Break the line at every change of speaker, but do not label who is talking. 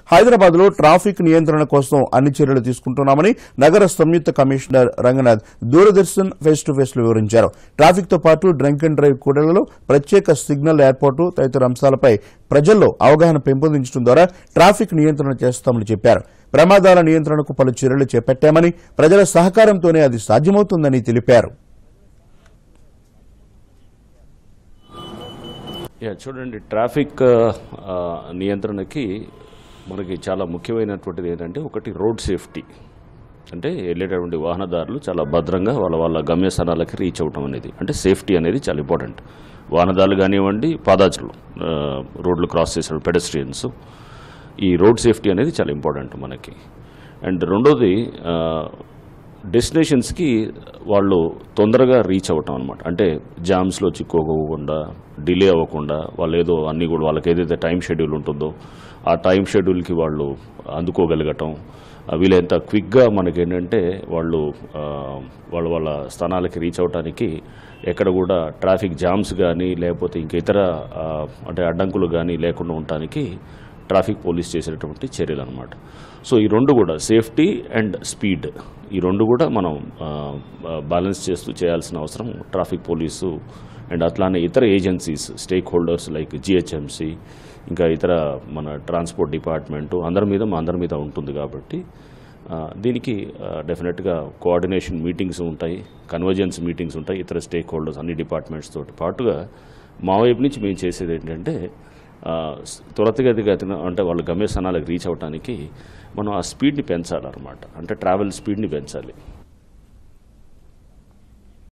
హైదరాబాద్ లో ట్రాఫిక్ నియంత్రణ కోసం అన్ని చర్యలు తీసుకుంటున్నామని నగర సంయుక్త commissioner Ranganath Doordarshan face to face లో వివరించారు ట్రాఫిక్ తో పాటు డ్రంక్ అండ్ డ్రైవ్ కూడళ్లలో ప్రత్యేక సిగ్నల్ ఏర్పాటు తదితర అంశాలపై ప్రజల్లో అవగాహన పెంపొందించడం ద్వారా ట్రాఫిక్ నియంత్రణ చేస్తామని చెప్పారు ప్రమాదాల నియంత్రణకు పలు చర్యలు చేపట్టామని ప్రజల సహకారంతోనే అది సాధ్యమవుతుందని తెలిపారు
యా చూడండి ట్రాఫిక్ ఆ, నియంత్రణకి మనకి చాలా ముఖ్యమైనటువంటిది ఏంటంటే ఒకటి రోడ్ సేఫ్టీ అంటే వెళ్ళేటటువంటి వాహనదారులు చాలా భద్రంగా వాళ్ళ వాళ్ళ గమ్యస్థానాలకి రీచ్ అవటం అనేది అంటే సేఫ్టీ అనేది చాలా ఇంపార్టెంట్ వాహనదారులు కానివ్వండి పాదాచులు ఆ, రోడ్లు క్రాస్ చేసే పెడస్ట్రియన్స్ ఈ రోడ్ సేఫ్టీ అనేది చాలా ఇంపార్టెంట్ మనకి అండ్ రెండోది ఆ, డెస్టినేషన్స్కి వాళ్ళు తొందరగా రీచ్ అవ్వటం అనమాట అంటే జామ్స్లో చిక్కుకోకుండా డిలే అవ్వకుండా వాళ్ళు ఏదో అన్నీ కూడా వాళ్ళకి ఏదైతే టైం షెడ్యూల్ ఉంటుందో ఆ టైం షెడ్యూల్కి వాళ్ళు అందుకోగలగటం ఆ వీలైనంత క్విక్గా మనకేంటంటే వాళ్ళు ఆ, వాళ్ళ వాళ్ళ స్థానాలకి రీచ్ అవ్వటానికి ఎక్కడ కూడా ట్రాఫిక్ జామ్స్ కానీ లేకపోతే ఇంక ఇతర ఆ, అంటే అడ్డంకులు కానీ లేకుండా ఉండటానికి ట్రాఫిక్ పోలీస్ చేసేటటువంటి చర్యలు అనమాట సో ఈ రెండు కూడా సేఫ్టీ అండ్ స్పీడ్ ఈ రెండు కూడా మనం ఆ, ఆ, బ్యాలెన్స్ చేస్తూ చేయాల్సిన అవసరం ట్రాఫిక్ పోలీసు అండ్ అట్లానే ఇతర agencies stakeholders like GHMC ఇంకా ఇతర మన ట్రాన్స్పోర్ట్ డిపార్ట్మెంటు అందరి మీద మా అందరి మీద ఉంటుంది కాబట్టి ఆ, దీనికి డెఫినెట్గా కోఆర్డినేషన్ మీటింగ్స్ ఉంటాయి కన్వర్జెన్స్ మీటింగ్స్ ఉంటాయి ఇతర స్టేక్ హోల్డర్స్ అన్ని డిపార్ట్మెంట్స్ తోటి పాటుగా మా వైపు నుంచి మేము చేసేది ఏంటంటే ఆ, స్- త్వరితగతిగా తిన- అంటే వాళ్ళ గమ్యస్థానాలకు రీచ్ అవ్వడానికి మనం ఆ స్పీడ్ని పెంచాలన్నమాట అంటే ట్రావెల్ స్పీడ్ని పెంచాలి